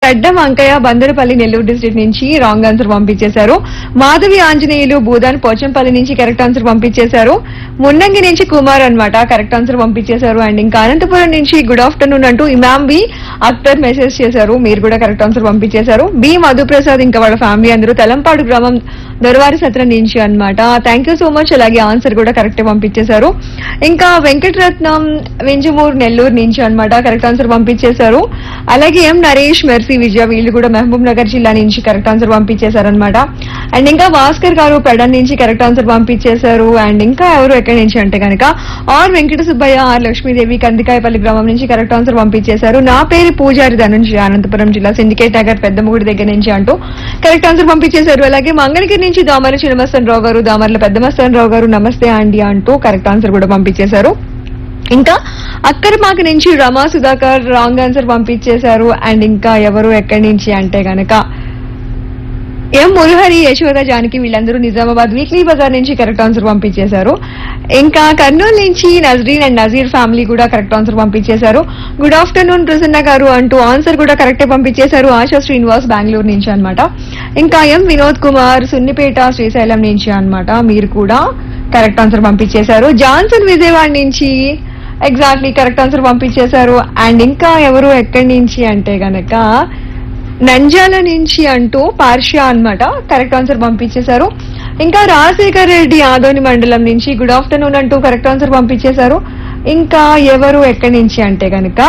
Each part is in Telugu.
పెద్ద వంకయ్య బందరపల్లి నెల్లూరు డిస్ట్రిక్ట్ నుంచి రాంగ్ ఆన్సర్ పంపించేశారు మాధవి ఆంజనేయులు భూదాన్ పోచంపల్లి నుంచి కరెక్ట్ ఆన్సర్ పంపించేశారు మున్నంగి నుంచి కుమార్ అన్నమాట కరెక్ట్ ఆన్సర్ పంపించేశారు అండ్ ఇంకా అనంతపురం నుంచి గుడ్ ఆఫ్టర్నూన్ అంటూ ఇమామ్ బి అఖ్తర్ మెసేజ్ చేశారు మీరు కూడా కరెక్ట్ ఆన్సర్ పంపించేశారు బి మధుప్రసాద్ ఇంకా వాళ్ళ ఫ్యామిలీ అందరూ తలంపాడు గ్రామం దొరవారి సత్రం నుంచి అన్నమాట థ్యాంక్ యూ సో మచ్ అలాగే ఆన్సర్ కూడా కరెక్ట్ పంపించేశారు ఇంకా వెంకటరత్నం వెంజమూరు నెల్లూరు నుంచి అన్నమాట కరెక్ట్ ఆన్సర్ పంపించేశారు అలాగే ఎం నరేష్ మెర్సీ విజయ వీళ్ళు కూడా మహబూబ్ నగర్ జిల్లా నుంచి కరెక్ట్ ఆన్సర్ పంపించేశారు అనమాట అండ్ ఇంకా భాస్కర్ గారు పెడన్ నుంచి కరెక్ట్ ఆన్సర్ పంపించేశారు అండ్ ఇంకా ఎవరు ఎక్కడి నుంచి అంటే కనుక ఆర్ వెంకట సుబ్బయ్య ఆర్ లక్ష్మీదేవి కందికాయపల్లి గ్రామం నుంచి కరెక్ట్ ఆన్సర్ పంపించేశారు నా పేరు పూజారి ధనుంజయ అనంతపురం జిల్లా సిండికేట్ నగర్ పెద్దముగుడి దగ్గర నుంచి అంటూ కరెక్ట్ ఆన్సర్ పంపించేశారు అలాగే మంగళగిరి నుంచి దామర్ల చిన్నమస్తన్ రావు గారు దామర్ల పెద్దమస్తన్ రావు గారు నమస్తే అండి అంటూ కరెక్ట్ ఆన్సర్ కూడా పంపించేశారు ఇంకా అక్కరమాక నుంచి రమా సుధాకర్ రాంగ్ ఆన్సర్ పంపించేశారు అండ్ ఇంకా ఎవరు ఎక్కడి నుంచి అంటే గనక ఎం మురహరి యశోద జానకి వీళ్ళందరూ నిజామాబాద్ వీక్లీ బజార్ నుంచి కరెక్ట్ ఆన్సర్ పంపించేశారు ఇంకా కర్నూలు నుంచి నజరీన్ అండ్ నజీర్ ఫ్యామిలీ కూడా కరెక్ట్ ఆన్సర్ పంపించేశారు గుడ్ ఆఫ్టర్నూన్ ప్రసన్న గారు అంటూ ఆన్సర్ కూడా కరెక్టే పంపించేశారు ఆశా శ్రీనివాస్ బెంగళూరు నుంచి అన్నమాట ఇంకా ఎం వినోద్ కుమార్ సున్నిపేట శ్రీశైలం నుంచి అన్నమాట మీరు కూడా కరెక్ట్ ఆన్సర్ పంపించేశారు జాన్సన్ విజయవాడ నుంచి ఎగ్జాక్ట్లీ కరెక్ట్ ఆన్సర్ పంపించేశారు అండ్ ఇంకా ఎవరు ఎక్కడి నుంచి అంటే గనక నంజాల నుంచి అంటూ పార్షియా అన్నమాట కరెక్ట్ ఆన్సర్ పంపించేశారు ఇంకా రాజశేఖర్ రెడ్డి ఆదోని మండలం నుంచి గుడ్ ఆఫ్టర్నూన్ అంటూ కరెక్ట్ ఆన్సర్ పంపించేశారు ఇంకా ఎవరు ఎక్కడి నుంచి అంటే గనక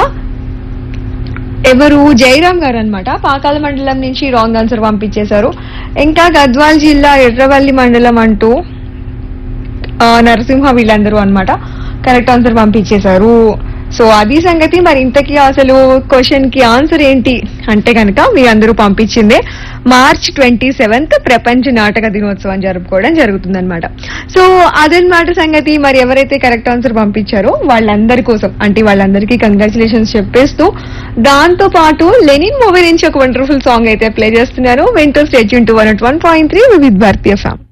ఎవరు జయరాం గారు అనమాట పాకాల మండలం నుంచి రాంగ్ ఆన్సర్ పంపించేశారు ఇంకా గద్వాల్ జిల్లా ఎర్రవల్లి మండలం అంటూ ఆ, నరసింహ వీళ్ళందరూ అన్నమాట కరెక్ట్ ఆన్సర్ పంపించేశారు సో అది సంగతి మరి ఇంతకీ అసలు క్వశ్చన్ కి ఆన్సర్ ఏంటి అంటే కనుక మీ అందరూ పంపించిందే మార్చ్ ట్వంటీ సెవెంత్ ప్రపంచ నాటక దినోత్సవం జరుపుకోవడం జరుగుతుందన్నమాట సో అదనమాట సంగతి మరి ఎవరైతే కరెక్ట్ ఆన్సర్ పంపించారో వాళ్ళందరి కోసం అంటే వాళ్ళందరికీ కంగ్రాచులేషన్స్ చెప్పేస్తూ దాంతో పాటు లెనిన్ మూవీ నుంచి ఒక వండర్ఫుల్ సాంగ్ అయితే ప్లే చేస్తున్నారు వింటూ stay tuned to one one point three with భారతీయ ఫ్యామ్